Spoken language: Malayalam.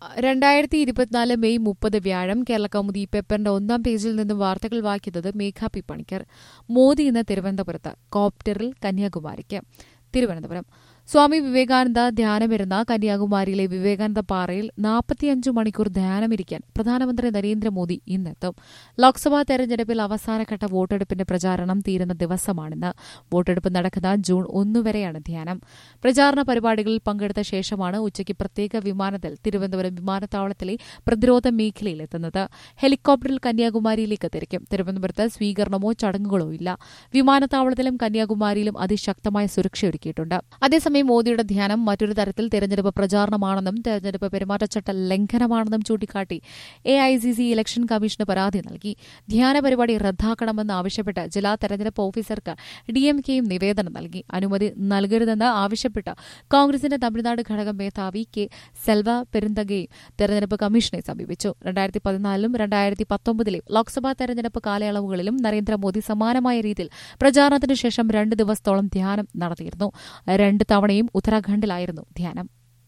രണ്ടായിരത്തി ഇരുപത്തിനാല് മെയ് മുപ്പത് വ്യാഴം കേരള കൗമുദി പേപ്പറിന്റെ ഒന്നാം പേജിൽ നിന്നും വാർത്തകൾ വായിക്കുന്നത് മേഘ പി പണിക്കർ മോദി ഇന്ന് തിരുവനന്തപുരത്ത് കോപ്റ്ററിൽ കന്യാകുമാരിക്ക് തിരുവനന്തപുരം സ്വാമി വിവേകാനന്ദ ധ്യാനമിരുന്ന കന്യാകുമാരിയിലെ വിവേകാനന്ദ പാറയിൽ നാൽപ്പത്തിയഞ്ചു മണിക്കൂർ ധ്യാനമിരിക്കാൻ പ്രധാനമന്ത്രി നരേന്ദ്രമോദി ഇന്നെത്തും ലോക്സഭാ തെരഞ്ഞെടുപ്പിൽ അവസാനഘട്ട വോട്ടെടുപ്പിന്റെ പ്രചാരണം തീരുന്ന ദിവസമാണിന്ന് വോട്ടെടുപ്പ് നടക്കുന്ന ജൂൺ ഒന്നു വരെയാണ് ധ്യാനം പ്രചാരണ പരിപാടികളിൽ പങ്കെടുത്ത ശേഷമാണ് ഉച്ചയ്ക്ക് പ്രത്യേക വിമാനത്തിൽ തിരുവനന്തപുരം വിമാനത്താവളത്തിലെ പ്രതിരോധ മേഖലയിലെത്തുന്നത് ഹെലികോപ്റ്ററിൽ കന്യാകുമാരിയിലേക്ക് തിരിക്കും തിരുവനന്തപുരത്ത് സ്വീകരണമോ ചടങ്ങുകളോ ഇല്ല വിമാനത്താവളത്തിലും കന്യാകുമാരിയിലും അതിശക്തമായ സുരക്ഷ ഒരുക്കിയിട്ടുണ്ട് അതേസമയം മോദിയുടെ ധ്യാനം മറ്റൊരു തരത്തിൽ തെരഞ്ഞെടുപ്പ് പ്രചാരണമാണെന്നും തെരഞ്ഞെടുപ്പ് പെരുമാറ്റച്ചട്ട ലംഘനമാണെന്നും ചൂണ്ടിക്കാട്ടി A I C C election കമ്മീഷന് പരാതി നൽകി ധ്യാന പരിപാടി റദ്ദാക്കണമെന്ന് ആവശ്യപ്പെട്ട് ജില്ലാ തെരഞ്ഞെടുപ്പ് ഓഫീസർക്ക് ഡിഎംകെയും നിവേദനം നൽകി അനുമതി നൽകരുതെന്ന് ആവശ്യപ്പെട്ട് കോൺഗ്രസിന്റെ തമിഴ്നാട് ഘടകം മേധാവി കെ സെൽവ പെരുന്തകയും തെരഞ്ഞെടുപ്പ് കമ്മീഷനെ സമീപിച്ചു രണ്ടായിരത്തി പതിനാലിലും രണ്ടായിരത്തി പത്തൊമ്പതിലെയും ലോക്സഭാ തെരഞ്ഞെടുപ്പ് കാലയളവുകളിലും നരേന്ദ്രമോദി സമാനമായ രീതിയിൽ പ്രചാരണത്തിനു ശേഷം രണ്ട് ദിവസത്തോളം ധ്യാനം നടത്തിയിരുന്നു രണ്ട് തവണയും ഉത്തരാഖണ്ഡിലായിരുന്നു ധ്യാനം